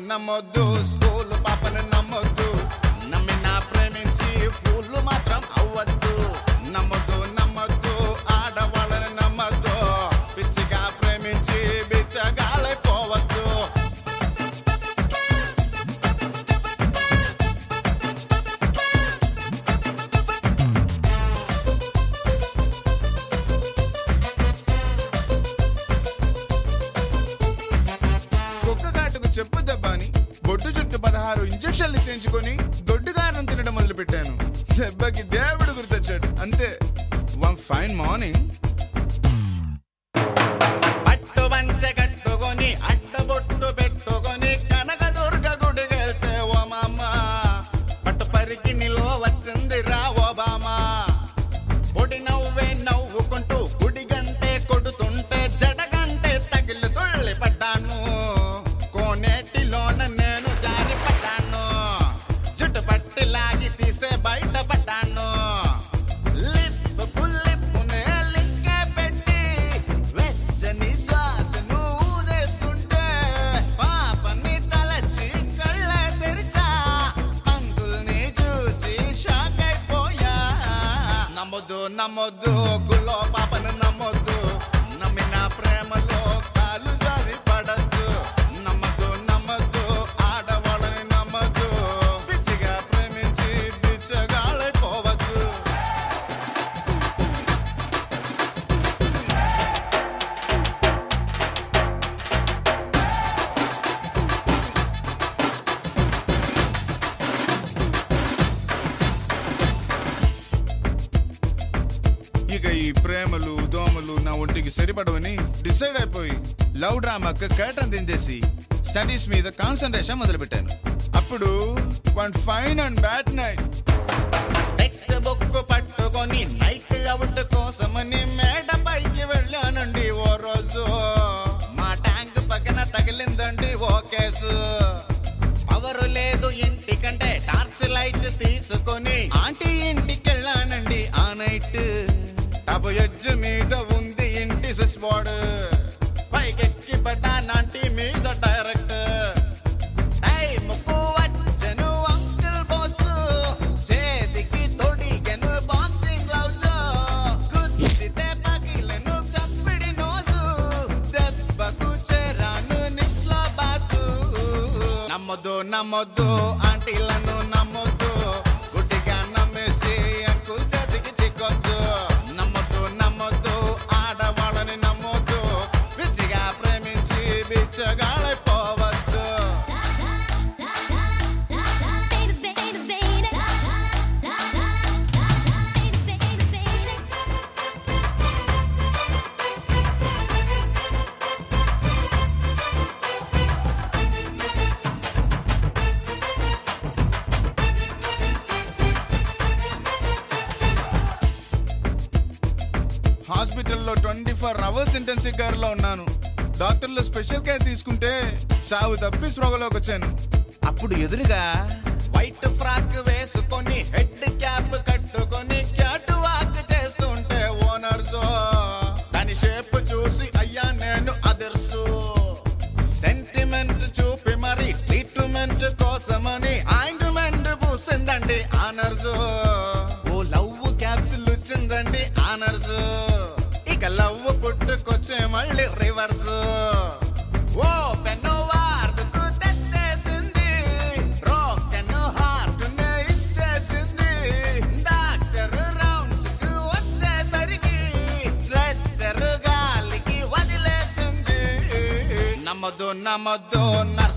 నమ్మొద్దు స్కూల్ పాపను నమ్మొద్దు నమ్మినా ప్రేమించి ఫూళ్ళు మాత్రం అవ్వద్దు నమ్మొద్దు నమ్మొద్దు ఆడవాళ్ళని నమ్మొద్దు పిచ్చిగా ప్రేమించి బిచ్చగాళ్ళైపోవద్దు కుక్క కాటుకు చెప్పు దెబ్బని బొడ్డు చుట్టూ పదహారు ఇంజక్షన్లు చేయించుకొని దొడ్డుగారం తినడం మొదలు పెట్టాను దెబ్బకి దేవుడు గుర్తొచ్చాడు అంతే వన్ ఫైన్ మార్నింగ్ పట్టు పంచె కట్టుకొని అడ్డబొట్టు పెట్టుకొని కనకదుర్గ గుడికి వెళ్తే ఓ మామ పట్టు పరికి నిలో వచ్చింది రా ఓబామా పొడి నవ్వే నవ్వుకుంటూ గుడి గంటే కొడుతుంటే జడగంటే తగిలి తుళ్ళి పడ్డాను కోనేటిలోన నేను జారి పడ్డాను జుట్టు పట్టి లాగి తీసే బయట పడ్డాను లిప్ పుల్లిప్పునే లిక్కే పెట్టి వెచ్చని శ్వాసను ఊదేస్తుంటే పాపని తలచి కళ్ళ తెరిచా అంకుల్ని చూసి షాక్ అయిపోయా నమ్మొద్దు నమ్మొద్దు గుల్లో పాపను నమ్మొద్దు నమ్మిన ప్రేమలో కాలు జారి పడద్దు నమ్మద్దు నమ్మద్దు ఆడవాళ్ళని నమ్మద్దు పిచ్చిగా ప్రేమించి బిచ్చగాళ్ళైపోవద్దు ఇక ఈ ప్రేమలు దోమలు నా ఒంటికి సరిపడవని డిసైడ్ అయిపోయి లవ్ డ్రామాకి కర్టన్ దించేసి స్టడీస్ మీద కాన్సన్ట్రేషన్ మొదలుపెట్టాను అప్పుడు one fine and bad night textbook పట్టుకొని నైట్ అవుట్ కోసమని మేడ పైకి వెళ్ళానండి ఓ రోజు మా ట్యాంక్ పక్కన తగిలిందండి ఓ కేసు పవర్ లేదు ఇంటికంటే టార్చ్ లైట్ తీసుకొని ఆంటీ ఇంటికి వెళ్ళానండి ఆ నైట్ టబు ఎడ్జ్ మీద ఉంది ఇంటి స్విచ్ బోర్డ్ పైకెక్కి పడ్డానంటీ మీద డైరెక్ట్ టైముకు వచ్చెను అంకుల్ బాస్ చేతికి తొడిగెను బాక్సింగ్ గ్లౌజ్ కుదిరితే పగిలెను చప్పిడి నోజు దెబ్బకు చేరాను నిస్ల బాసు నమ్మొద్దు నమ్మొద్దు ఆంటీలను నమ్మొద్దు గుడ్డిగా నమ్మేసి అంకుల్ చేతికి చిక్కొద్దు నమ్మొద్దు నమ్మొద్దు ఆడవాళ్ళని నమ్మొద్దు పిచ్చిగా ప్రేమించి బిచ్చగాళ్ళైపోవద్దు హాస్పిటల్లో twenty four hours intensive care లో ఉన్నాను డాక్టర్లు స్పెషల్ కేర్ తీసుకుంటే చావు తప్పి స్పృహలోకి వచ్చాను అప్పుడు ఎదురుగా వైట్ ఫ్రాక్ వేసుకొని హెడ్ క్యాప్ కట్టుకొని క్యాట్ వాక్ చేస్తుంటే ఓనర్స్ దాని షేప్ చూసి అయ్యా నేను అదర్సు సెంటిమెంట్ చూపి మరి ట్రీట్మెంట్ కోసమని ఆయింట్మెంట్ పూసిందండి ఆనర్స్ ఓ లవ్ క్యాప్సిల్ వచ్చిందండి ఆనర్స్ ఇక లవ్ పుట్టుకొచ్చే మళ్ళీ రివర్స్ ఓ పెన్ను వార్డుకు తెచ్చేసింది బ్రోకెన్ హార్ట్ నే ఇచ్చేసింది డాక్టర్ రౌండ్స్ కు వచ్చేసరికి స్ట్రెచ్చర్ గాలికి వదిలేసింది నమ్మదు నమ్మద్దు నా